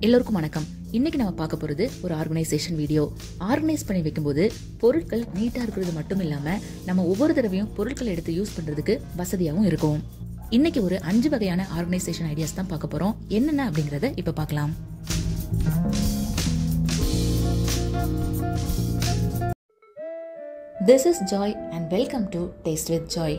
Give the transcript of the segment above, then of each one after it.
எல்லோருக்கும் வணக்கம் இன்னைக்கு நம்ம பார்க்க போறது ஒரு ஆர்கனைசேஷன் வீடியோ ஆர்கனைஸ் பண்ணி வைக்கும்போது பொருட்கள் நீட்டா இருக்கிறது மட்டும் இல்லாம நம்ம ஒவ்வொரு தடவையும் பொருட்கள் எடுத்து யூஸ் பண்றதுக்கு வசதியாகவும் இருக்கும் இன்னைக்கு ஒரு அஞ்சு வகையான ஆர்கனைசேஷன் ஐடியாஸ் தான் பார்க்க போறோம் என்னென்ன அப்படிங்கறத இப்ப பார்க்கலாம் this is Joy and welcome to taste with Joy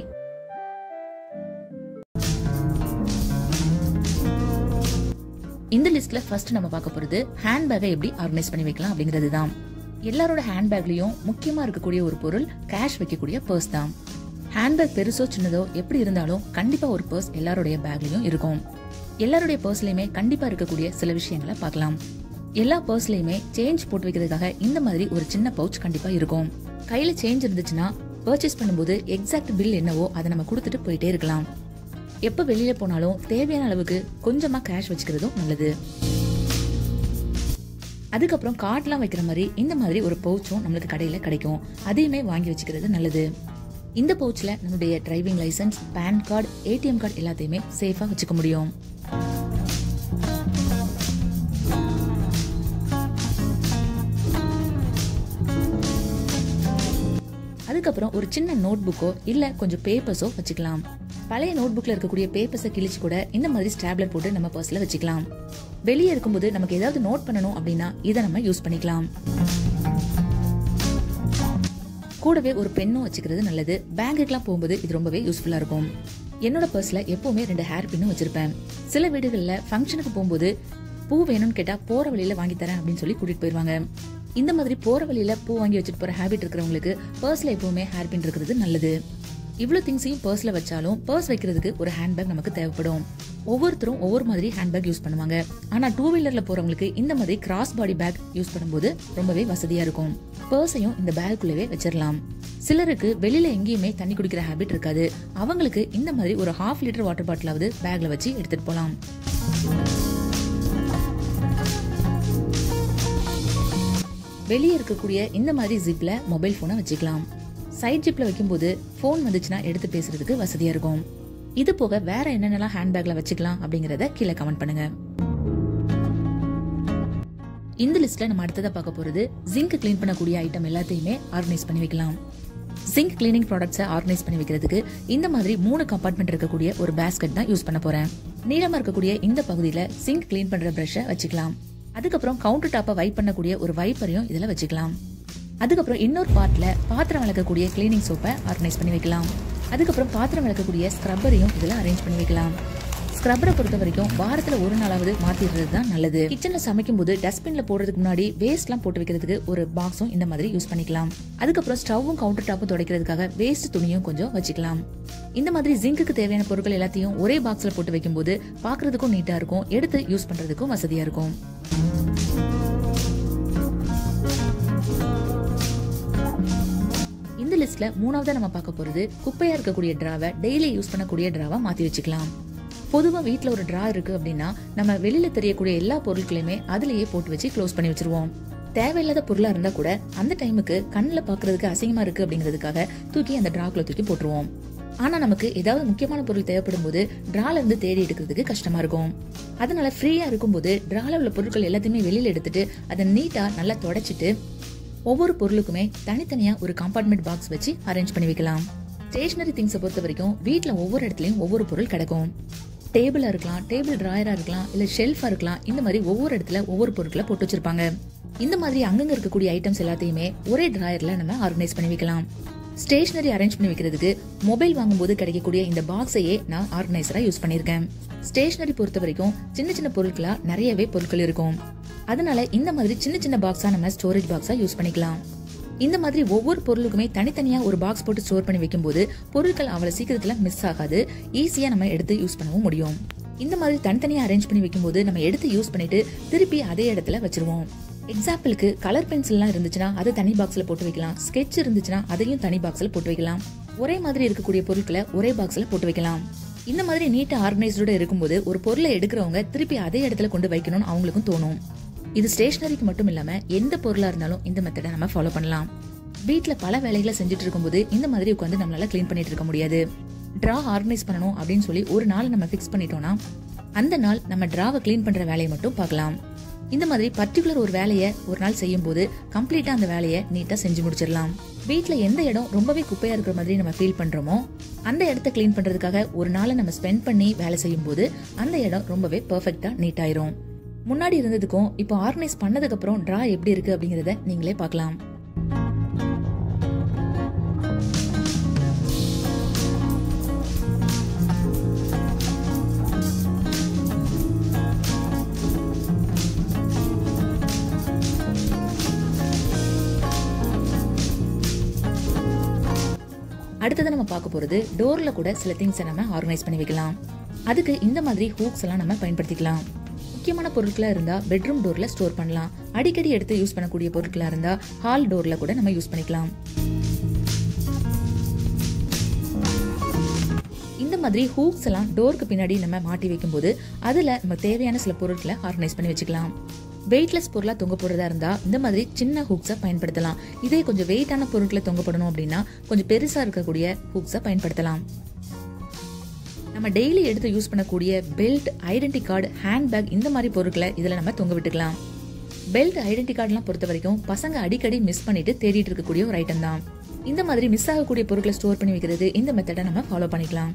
இந்த லிஸ்ட்ல ஃபர்ஸ்ட் நம்ம பார்க்க போறது ஹேண்ட்பேக்கை எப்படி ஆர்கனைஸ் பண்ணி வைக்கலாம் அப்படிங்கிறது தான் எல்லாரோட ஹேண்ட்பேக்லயும் முக்கியமா இருக்கக்கூடிய ஒரு பொருள் கேஷ் வைக்கக்கூடிய பர்ஸ் தான் ஹேண்ட்பேக் பெருசோ சின்னதோ எப்படி இருந்தாலும் கண்டிப்பா ஒரு பர்ஸ் எல்லாருடைய பேக்லயும் இருக்கும் எல்லாருடைய பர்ஸ்லயுமே கண்டிப்பா இருக்கக்கூடிய சில விஷயங்களை பார்க்கலாம் எல்லா பர்ஸ்லயுமே சேஞ்ச் போட்டு வைக்கிறதுக்காக இந்த மாதிரி ஒரு சின்ன பவுச் கண்டிப்பா இருக்கும் கையில சேஞ்ச் இருந்துச்சுன்னா பர்ச்சேஸ் பண்ணும்போது எக்ஸாக்ட் பில் என்னவோ அதை நம்ம கொடுத்துட்டு போயிட்டே இருக்கலாம் எப்ப வெளியில போனாலும் தேவையான அளவுக்கு கொஞ்சமா கேஷ் வச்சுக்கிறதும் நல்லது அதுக்கப்புறம் கார்ட்லாம் வைக்கிற மாதிரி இந்த மாதிரி ஒரு பவுச்சும் நம்மளுக்கு கடையில கிடைக்கும் அதையுமே வாங்கி வச்சுக்கிறது நல்லது இந்த பவுச்ல நம்மளுடைய driving licence PAN card ATM card எல்லாத்தையுமே சேஃபா வச்சுக்க முடியும் அதுக்கப்புறம் ஒரு சின்ன நோட் புக்கோ இல்ல கொஞ்சம் பேப்பர்ஸோ வச்சுக்கலாம் பழைய நோட் புக்ல இருக்கக்கூடிய பேப்பர்ஸை கிழிச்சு கூட இந்த மாதிரி ஸ்டாப்லர் போட்டு நம்ம பர்ஸ்ல வச்சுக்கலாம் வெளியே இருக்கும்போது நமக்கு ஏதாவது நோட் பண்ணணும் அப்படின்னா இதை நம்ம யூஸ் பண்ணிக்கலாம் கூடவே ஒரு பெண்ணும் வச்சுக்கிறது நல்லது பேங்குக்குலாம் போகும்போது இது ரொம்பவே யூஸ்ஃபுல்லா இருக்கும் என்னோட பர்ஸ்ல எப்பவுமே ரெண்டு ஹேர் பின்னும் வச்சிருப்பேன் சில வீடுகள்ல ஃபங்க்ஷனுக்கு போகும்போது பூ வேணும்னு கேட்டா போற வழியில வாங்கி தரேன் அப்படின்னு சொல்லி கூட்டிட்டு போயிருவாங்க இந்த மாதிரி போற வழியில பூ வாங்கி வச்சுட்டு போற ஹேபிட் இருக்கிறவங்களுக்கு பர்ஸ்ல எப்பவுமே ஹேர் பின் இருக்கிறது நல்லது இவ்வளவு திங்ஸையும் பர்ஸ்ல வச்சாலும் பர்ஸ் வைக்கிறதுக்கு ஒரு ஹேண்ட்பேக் நமக்கு தேவைப்படும் ஒவ்வொருத்தரும் ஒவ்வொரு மாதிரி ஹேண்ட்பேக் யூஸ் பண்ணுவாங்க ஆனா டூ வீலர்ல போறவங்களுக்கு இந்த மாதிரி கிராஸ் பாடி பேக் யூஸ் பண்ணும்போது ரொம்பவே வசதியா இருக்கும் பர்ஸையும் இந்த பேக்குள்ளவே வச்சிடலாம் சிலருக்கு வெளியில எங்கேயுமே தண்ணி குடிக்கிற ஹேபிட் இருக்காது அவங்களுக்கு இந்த மாதிரி ஒரு ஹாஃப் லிட்டர் வாட்டர் பாட்டிலாவது பேக்ல வச்சு எடுத்துட்டு போலாம் வெளியே இருக்கக்கூடிய இந்த மாதிரி ஜிப்ல மொபைல் போனை வச்சுக்கலாம் சைட் ஜிப்ல வைக்கும்போது போன் வந்துச்சுன்னா எடுத்து பேசுறதுக்கு வசதியா இருக்கும் இது போக வேற என்னென்னலாம் ஹேண்ட்பேக்ல வச்சுக்கலாம் அப்படிங்கறத கீழே கமெண்ட் பண்ணுங்க இந்த லிஸ்ட்ல நம்ம அடுத்ததா பார்க்க போறது ஜிங்க் க்ளீன் பண்ணக்கூடிய ஐட்டம் எல்லாத்தையுமே ஆர்கனைஸ் பண்ணி வைக்கலாம் ஜிங்க் கிளீனிங் ப்ராடக்ட்ஸை ஆர்கனைஸ் பண்ணி வைக்கிறதுக்கு இந்த மாதிரி மூணு கம்பார்ட்மெண்ட் இருக்கக்கூடிய ஒரு பேஸ்கெட் தான் யூஸ் பண்ண போறேன் நீளமா இருக்கக்கூடிய இந்த பகுதியில சிங்க் க்ளீன் பண்ற பிரஷை வச்சுக்கலாம் அதுக்கப்புறம் கவுண்டர் டாப்பை வைப் பண்ணக்கூடிய ஒரு வைப்பரையும் இதுல வச்சுக்கலாம் அதுக்கப்புறம் இன்னொரு பார்ட்ல பாத்திரம் விளக்கக்கூடிய கிளீனிங் சோப்பை ஆர்கனைஸ் பண்ணி வைக்கலாம் அதுக்கப்புறம் பாத்திரம் விளக்கக்கூடிய ஸ்க்ரப்பரையும் இதுல அரேஞ்ச் பண்ணி வைக்கலாம் ஸ்க்ரப்பரை பொறுத்த வரைக்கும் வாரத்துல ஒரு நாளாவது மாத்திடுறது தான் நல்லது கிச்சன்ல சமைக்கும் போது டஸ்ட்பின்ல போடுறதுக்கு முன்னாடி வேஸ்ட்லாம் போட்டு வைக்கிறதுக்கு ஒரு பாக்ஸும் இந்த மாதிரி யூஸ் பண்ணிக்கலாம் அதுக்கப்புறம் ஸ்டவ்வும் கவுண்டர் டாப்பும் துடைக்கிறதுக்காக வேஸ்ட் துணியும் கொஞ்சம் வச்சுக்கலாம் இந்த மாதிரி ஜிங்குக்கு தேவையான பொருட்கள் எல்லாத்தையும் ஒரே பாக்ஸ்ல போட்டு வைக்கும்போது பாக்குறதுக்கும் நீட்டா இருக்கும் எடுத்து யூஸ் பண்றதுக்கும் வசதியா இருக்கும் இந்த லிஸ்ட்ல மூணாவதா நம்ம பார்க்க போறது குப்பையா இருக்கக்கூடிய டிராவை டெய்லி யூஸ் பண்ணக்கூடிய டிராவா மாத்தி வச்சுக்கலாம் பொதுவா வீட்ல ஒரு டிரா இருக்கு அப்படின்னா நம்ம வெளியில தெரியக்கூடிய எல்லா பொருட்களையுமே அதுலயே போட்டு வச்சு க்ளோஸ் பண்ணி வச்சிருவோம் தேவையில்லாத பொருளா இருந்தா கூட அந்த டைமுக்கு கண்ணில் பாக்குறதுக்கு அசிங்கமா இருக்கு அப்படிங்கிறதுக்காக தூக்கி அந்த டிராக்குள்ள தூக்கி போட்டுருவோம் ஆனா நமக்கு ஏதாவது முக்கியமான பொருள் தேவைப்படும் போது டிரால இருந்து தேடி எடுக்கிறதுக்கு கஷ்டமா இருக்கும் அதனால ஃப்ரீயா இருக்கும்போது டிரால உள்ள பொருட்கள் எல்லாத்தையுமே வெளியில எடுத்துட்டு அதை நீட்டா நல்லா தொடச்சிட்டு ஒவ்வொரு பொருளுக்குமே தனித்தனியா ஒரு கம்பார்ட்மெண்ட் பாக்ஸ் வச்சு அரேஞ்ச் பண்ணி வைக்கலாம் ஸ்டேஷனரி திங்ஸை பொறுத்த வரைக்கும் வீட்ல ஒவ்வொரு இடத்துலயும் ஒவ்வொரு பொருள் கிடக்கும் டேபிளா இருக்கலாம் டேபிள் டிராயரா இருக்கலாம் இல்ல ஷெல்ஃபா இருக்கலாம் இந்த மாதிரி ஒவ்வொரு இடத்துல ஒவ்வொரு பொருட்களை போட்டு வச்சிருப்பாங்க இந்த மாதிரி அங்கங்க இருக்கக்கூடிய ஐட்டம்ஸ் எல்லாத்தையுமே ஒரே டிராயர்ல நம்ம ஆர்கனைஸ் பண்ணி வைக்கலாம் ஸ்டேஷனரி அரேஞ்ச் பண்ணி வைக்கிறதுக்கு மொபைல் வாங்கும்போது கிடைக்கக்கூடிய இந்த பாக்ஸையே நான் ஆர்கனைசரா யூஸ் பண்ணிருக்கேன் ஸ்டேஷனரி பொறுத்த வரைக்கும் சின்ன சின்ன பொருட்களா நிறையவே பொருட்கள் இருக்கும் அதனால இந்த மாதிரி சின்ன சின்ன பாக்ஸா நம்ம ஸ்டோரேஜ் பாக்ஸா யூஸ் பண்ணிக்கலாம் இந்த மாதிரி ஒவ்வொரு பொருளுக்குமே தனித்தனியா ஒரு பாக்ஸ் போட்டு ஸ்டோர் பண்ணி வைக்கும்போது பொருட்கள் அவ்வளவு சீக்கிரத்துல மிஸ் ஆகாது ஈஸியா நம்ம எடுத்து யூஸ் பண்ணவும் முடியும் இந்த மாதிரி தனித்தனியா அரேஞ்ச் பண்ணி வைக்கும்போது நம்ம எடுத்து யூஸ் பண்ணிட்டு திருப்பி அதே இடத்துல வச்சிருவோம் எக்ஸாம்பிளுக்கு கலர் பென்சில்லாம் இருந்துச்சுன்னா அதை தனி பாக்ஸ்ல போட்டு வைக்கலாம் ஸ்கெட்ச் இருந்துச்சுன்னா அதையும் தனி பாக்ஸ்ல போட்டு வைக்கலாம் ஒரே மாதிரி இருக்கக்கூடிய பொருட்களை ஒரே பாக்ஸ்ல போட்டு வைக்கலாம் இந்த மாதிரி நீட்டா ஆர்கனைஸ்டோட இருக்கும்போது ஒரு பொருளை எடுக்கிறவங்க திருப்பி அதே இடத்துல கொண்டு வைக்கணும்னு அவங்களுக்கும் தோணும் இது ஸ்டேஷனரிக்கு மட்டும் இல்லாம எந்த பொருளா இருந்தாலும் இந்த மெத்தடை நம்ம ஃபாலோ பண்ணலாம் வீட்ல பல வேலைகளை செஞ்சுட்டு இருக்கும்போது இந்த மாதிரி உட்காந்து நம்மளால க்ளீன் பண்ணிட்டு இருக்க முடியாது டிரா ஆர்கனைஸ் பண்ணணும் அப்படின்னு சொல்லி ஒரு நாள் நம்ம ஃபிக்ஸ் பண்ணிட்டோம்னா அந்த நாள் நம்ம டிராவை க்ளீன் பண்ற வேலையை மட்டும் பார்க்கலாம் இந்த மாதிரி பர்டிகுலர் ஒரு வேலையை ஒரு நாள் செய்யும் போது கம்ப்ளீட்டா அந்த வேலையை நீட்டா செஞ்சு முடிச்சிடலாம் வீட்ல எந்த இடம் ரொம்பவே குப்பையா இருக்கிற மாதிரி நம்ம ஃபீல் பண்றோமோ அந்த இடத்த க்ளீன் பண்றதுக்காக ஒரு நாளை நம்ம ஸ்பெண்ட் பண்ணி வேலை செய்யும் போது அந்த இடம் ரொம்பவே பெர்ஃபெக்ட்டா நீட் ஆயிரும் முன்னாடி இருந்ததுக்கும் இப்போ ஆர்கனைஸ் பண்ணதுக்கு அப்புறம் டிரா எப்படி இருக்கு அப்படிங்கறத நீங்களே பார்க்கலாம் அடுத்தது நம்ம பார்க்க போறது டோர்ல கூட சில திங்ஸை நம்ம ஆர்கனைஸ் பண்ணி வைக்கலாம் அதுக்கு இந்த மாதிரி ஹூக்ஸ் எல்லாம் நம்ம பயன்படுத்திக்கலாம் முக்கியமான பொருட்களா இருந்தா பெட்ரூம் டோர்ல ஸ்டோர் பண்ணலாம் அடிக்கடி எடுத்து யூஸ் பண்ணக்கூடிய பொருட்களா இருந்தா ஹால் டோர்ல கூட நம்ம யூஸ் பண்ணிக்கலாம் இந்த மாதிரி ஹூக்ஸ் எல்லாம் டோருக்கு பின்னாடி நம்ம மாட்டி வைக்கும்போது அதுல நம்ம தேவையான சில பொருட்களை ஆர்கனைஸ் பண்ணி வச்சுக்கலாம் வெயிட்லெஸ் பொருளா தொங்க போடுறதா இருந்தா இந்த மாதிரி சின்ன ஹூக்ஸை பயன்படுத்தலாம் இதே கொஞ்சம் வெயிட்டான பொருட்களை தொங்க போடணும் அப்படின்னா கொஞ்சம் பெருசா இருக்கக்கூடிய ஹூக்ஸை பயன்படுத்தலாம் நம்ம டெய்லி எடுத்து யூஸ் பண்ணக்கூடிய பெல்ட் ஐடென்டி கார்டு ஹேண்ட்பேக் இந்த மாதிரி பொருட்களை இதில் நம்ம தொங்க விட்டுக்கலாம் பெல்ட் ஐடென்டி கார்டுலாம் பொறுத்த வரைக்கும் பசங்க அடிக்கடி மிஸ் பண்ணிட்டு தேடிட்டு இருக்கக்கூடிய ஒரு ஐட்டம் தான் இந்த மாதிரி மிஸ் ஆகக்கூடிய பொருட்களை ஸ்டோர் பண்ணி வைக்கிறது இந்த மெத்தடை நம்ம ஃபாலோ பண்ணிக்கலாம்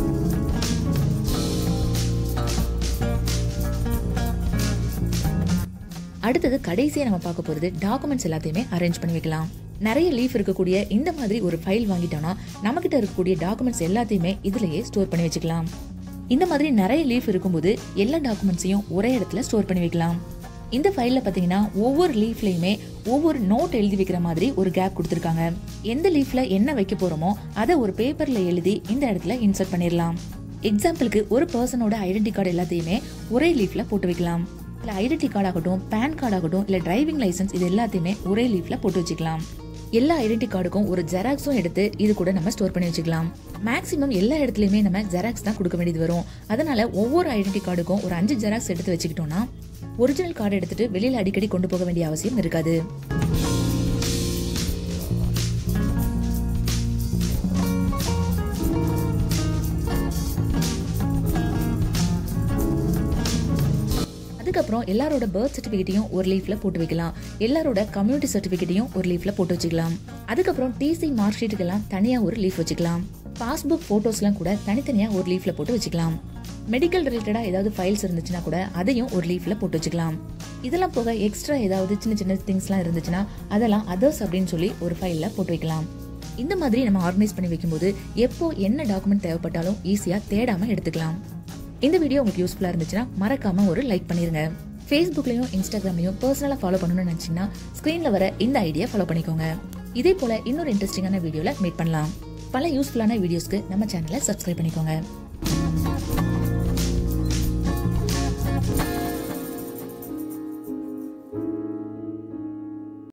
அடுத்தது கடைசியா நம்ம பார்க்க போறது டாக்குமெண்ட்ஸ் எல்லாத்தையுமே அரேஞ்ச் பண்ணி வைக்கலாம் நிறைய லீஃப் இருக்கக்கூடிய இந்த மாதிரி ஒரு ஃபைல் வாங்கிட்டோம்னா நம்ம கிட்ட இருக்கக்கூடிய டாக்குமெண்ட்ஸ் எல்லாத்தையுமே இதுலயே ஸ்டோர் பண்ணி வச்சுக்கலாம் இந்த மாதிரி நிறைய லீஃப் இருக்கும்போது எல்லா டாக்குமெண்ட்ஸையும் ஒரே இடத்துல ஸ்டோர் பண்ணி வைக்கலாம் இந்த ஃபைல்ல பாத்தீங்கன்னா ஒவ்வொரு லீஃப்லயுமே ஒவ்வொரு நோட் எழுதி வைக்கிற மாதிரி ஒரு கேப் கொடுத்துருக்காங்க எந்த லீஃப்ல என்ன வைக்க போறோமோ அதை ஒரு பேப்பர்ல எழுதி இந்த இடத்துல இன்சர்ட் பண்ணிடலாம் எக்ஸாம்பிளுக்கு ஒரு பர்சனோட ஐடென்டி கார்டு எல்லாத்தையுமே ஒரே லீஃப்ல போட்டு வைக்கலாம் இல்ல ஐடென்டி கார்டு ஆகட்டும் பேன் கார்டு ஆகட்டும் இல்ல டிரைவிங் லைசன்ஸ் இது எல்லாத்தையுமே ஒரே லீஃப்ல போட்டு வச்சுக்கலாம் எல்லா ஐடென்டி கார்டுக்கும் ஒரு ஜெராக்ஸும் எடுத்து இது கூட நம்ம ஸ்டோர் பண்ணி வச்சுக்கலாம் மேக்ஸிமம் எல்லா இடத்துலயுமே நம்ம ஜெராக்ஸ் தான் கொடுக்க வேண்டியது வரும் அதனால ஒவ்வொரு ஐடென்டி கார்டுக்கும் ஒரு அஞ்சு ஜெராக்ஸ் எடுத்து வச்சுக்கிட்டோம்னா ஒரிஜினல் கார்டு எடுத்துட்டு வெளியில அடிக்கடி கொண்டு போக வேண்டிய அவசியம் இருக்காது அதுக்கப்புறம் எல்லாரோட பர்த் சர்டிஃபிகேட்டையும் ஒரு லீஃப்ல போட்டு வைக்கலாம் எல்லாரோட கம்யூனிட்டி சர்டிஃபிகேட்டையும் ஒரு லீஃப்ல போட்டு வச்சுக்கலாம் அதுக்கப்புறம் டிசி மார்க் ஷீட்டுக்கெல்லாம் தனியா ஒரு லீஃப் வச்சுக்கலாம் பாஸ்புக் போட்டோஸ்லாம் கூட தனித்தனியா ஒரு லீஃப்ல போட்டு வச்சுக்கலாம் மெடிக்கல் ரிலேட்டடா ஏதாவது ஃபைல்ஸ் இருந்துச்சுன்னா கூட அதையும் ஒரு லீஃப்ல போட்டு வச்சுக்கலாம் இதெல்லாம் போக எக்ஸ்ட்ரா ஏதாவது சின்ன சின்ன திங்ஸ்லாம் இருந்துச்சுன்னா அதெல்லாம் அதர்ஸ் அப்படின்னு சொல்லி ஒரு ஃபைல்ல போட்டு வைக்கலாம் இந்த மாதிரி நம்ம ஆர்கனைஸ் பண்ணி வைக்கும்போது எப்போ என்ன டாக்குமெண்ட் தேவைப்பட்டாலும் ஈஸியா தேடாம எடுத்துக்கலாம் இந்த வீடியோ உங்களுக்கு யூஸ்ஃபுல்லா இருந்துச்சுன்னா மறக்காம ஒரு லைக் பண்ணிருங்க ஃபேஸ்புக்லயும் இன்ஸ்டாகிராம்லயும் பர்சனலா ஃபாலோ பண்ணணும்னு நினைச்சீங்கன்னா ஸ்கிரீன்ல வர இந்த ஐடியா ஃபாலோ பண்ணிக்கோங்க இதே போல இன்னொரு இன்ட்ரெஸ்டிங்கான வீடியோல மீட் பண்ணலாம் பல யூஸ்ஃபுல்லான வீடியோஸ்க்கு நம்ம சேனலை சப்ஸ்கிரைப் பண்ணிக்கோங்க